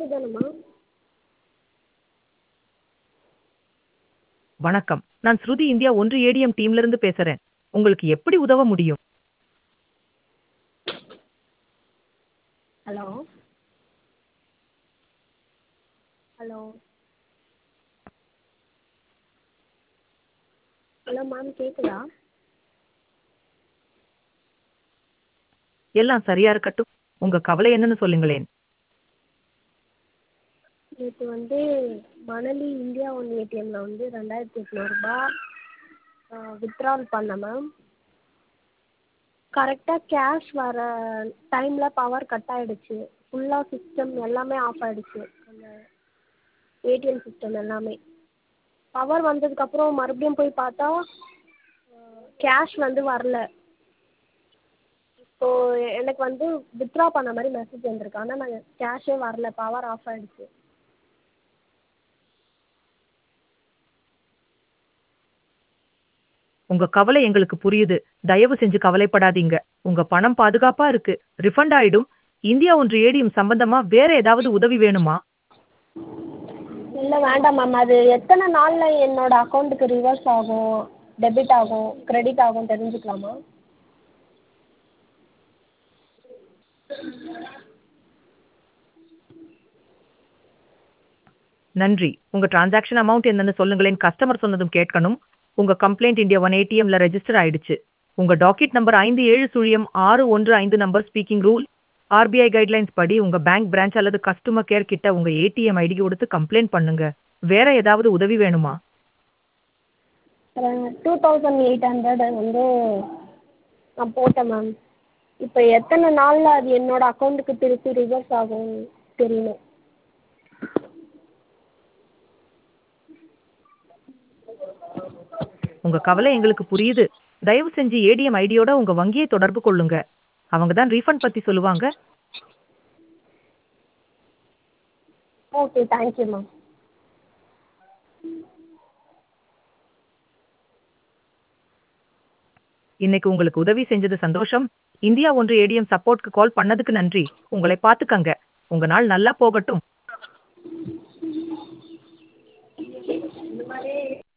correct தானேம்மா வணக்கம் நான் ஸ்ருதி India ஒன்று ஏடிஎம் டீம்ல இருந்து பேசுறேன் உங்களுக்கு எப்படி உதவ முடியும் ஹலோ ஹலோ ஹலோ மேம் கேட்குதா எல்லாம் சரியா இருக்கட்டும் உங்க கவலை என்னன்னு சொல்லுங்களேன் நேற்று வந்து மணலி இந்தியா ஒன் ஏடிஎம்மில் வந்து ரெண்டாயிரத்தி எட்நூறுபா வித்ட்ரால் பண்ணேன் மேம் கரெக்டாக கேஷ் வர டைமில் பவர் கட் ஆகிடுச்சு ஃபுல்லாக சிஸ்டம் எல்லாமே ஆஃப் ஆகிடுச்சு அந்த ஏடிஎம் சிஸ்டம் எல்லாமே பவர் வந்ததுக்கப்புறம் மறுபடியும் போய் பார்த்தா கேஷ் வந்து வரல இப்போது எனக்கு வந்து வித்ட்ரா பண்ண மாதிரி மெசேஜ் வந்திருக்கு ஆனால் நான் கேஷே வரல பவர் ஆஃப் ஆகிடுச்சு உங்க கவலை எங்களுக்கு புரியுது தயவு செஞ்சு கவலைப்படாதீங்க உங்க பணம் பாதுகாப்பா இருக்கு ரிஃபண்ட் ஆயிடும் இந்தியா ஒன்று ஏடிஎம் சம்பந்தமா வேற ஏதாவது உதவி வேணுமா இல்லை வேண்டாம் மேம் அது எத்தனை நாளில் என்னோட அக்கௌண்ட்டுக்கு ரிவர்ஸ் ஆகும் டெபிட் ஆகும் கிரெடிட் ஆகும் தெரிஞ்சுக்கலாமா நன்றி உங்க டிரான்சாக்ஷன் அமௌண்ட் என்னன்னு சொல்லுங்களேன் கஸ்டமர் சொன்னதும் கேட்கணும் உங்க கம்ப்ளைண்ட் இந்தியா ஒன் ஏடிஎம்ல ரெஜிஸ்டர் ஆயிடுச்சு உங்க டாக்கெட் நம்பர் ஐந்து ஏழு சுழியம் ஆறு ஒன்று ஐந்து number speaking rule RBI guidelines படி உங்க பேங்க் பிரான்ச் அல்லது கஸ்டமர் கேர் கிட்ட உங்க ஏடிஎம் ஐடி கொடுத்து கம்ப்ளைண்ட் பண்ணுங்க வேற ஏதாவது உதவி வேணுமா டூ தௌசண்ட் எயிட் ஹண்ட்ரட் வந்து நான் போட்டேன் மேம் இப்போ எத்தனை நாளில் அது என்னோட அக்கௌண்ட்டுக்கு திருப்பி ரிவர்ஸ் ஆகும் தெரியல உங்க கவலை எங்களுக்கு புரியுது தயவு செஞ்சு ஏடிஎம் ஐடியோட உங்க வங்கியை தொடர்பு கொள்ளுங்க அவங்க தான் ரீஃபண்ட் பத்தி சொல்லுவாங்க ஓகே தேங்க்யூ மேம் இன்னைக்கு உங்களுக்கு உதவி செஞ்சது சந்தோஷம் இந்தியா ஒன்று ஏடிஎம் சப்போர்ட்க்கு கால் பண்ணதுக்கு நன்றி உங்களை பாத்துக்கங்க உங்க நாள் நல்லா போகட்டும்